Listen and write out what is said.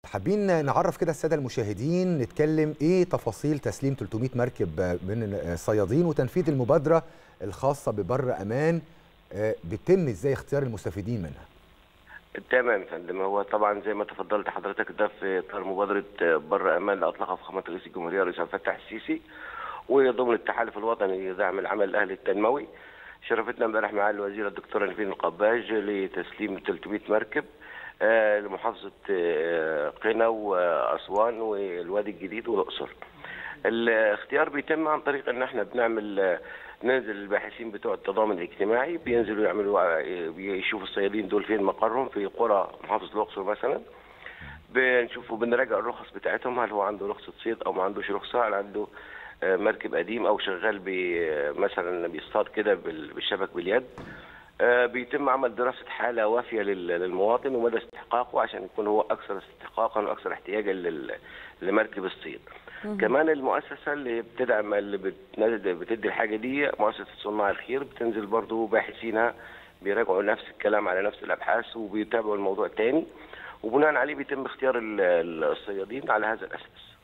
حابين نعرف كده الساده المشاهدين نتكلم ايه تفاصيل تسليم 300 مركب من الصيادين وتنفيذ المبادره الخاصه ببر امان آه، بيتم ازاي اختيار المستفيدين منها تمام يا فندم هو طبعا زي ما تفضلت حضرتك ده في اطار مبادره بر امان اللي اطلقها فخامه رئيس الجمهوريه الرئيس عبد الفتاح السيسي وضمن التحالف الوطني لدعم العمل الاهلي التنموي شرفتنا امبارح معالي الوزيره الدكتوره نيفين القباج لتسليم 300 مركب آه، لمحافظه آه، قنا واسوان والوادي الجديد والاقصر. الاختيار بيتم عن طريق ان احنا بنعمل آه، ننزل الباحثين بتوع التضامن الاجتماعي بينزلوا يعملوا بيشوفوا الصيادين دول فين مقرهم في قرى محافظه الاقصر مثلا بنشوفوا بنراجع الرخص بتاعتهم هل هو عنده رخصه صيد او ما عندوش رخصه هل عنده مركب قديم او شغال مثلا بيصطاد كده بالشبك باليد بيتم عمل دراسه حاله وافيه للمواطن ومدى استحقاقه عشان يكون هو اكثر استحقاقا واكثر احتياجا لمركب الصيد. كمان المؤسسه اللي بتدعم اللي بتدي الحاجه دي مؤسسه صناع الخير بتنزل برضه باحثينها بيراجعوا نفس الكلام على نفس الابحاث وبيتابعوا الموضوع تاني وبناء عليه بيتم اختيار الصيادين على هذا الاساس.